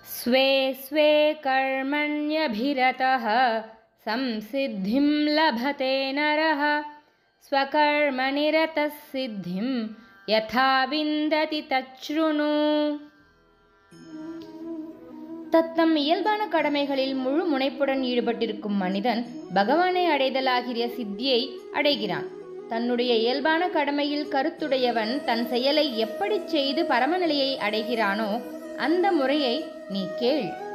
स्वे स्वे कर्मण्यभिरतः संसिद्धिं लभते नरः स्वकर्मनिरतः सिद्धिं यथा विन्दति तच्छृणु தத்தம் இயல்பான கடமைகளில் முழு முனைப்புடன் ஈடுபட்டிருக்கும் மனிதன் பகவானை அடைதலாகிய சித்தியை அடைகிறான் தன்னுடைய இயல்பான கடமையில் கருத்துடையவன் தன் செயலை எப்படிச் செய்து பரமநிலையை அடைகிறானோ அந்த முறையை நீ கேள்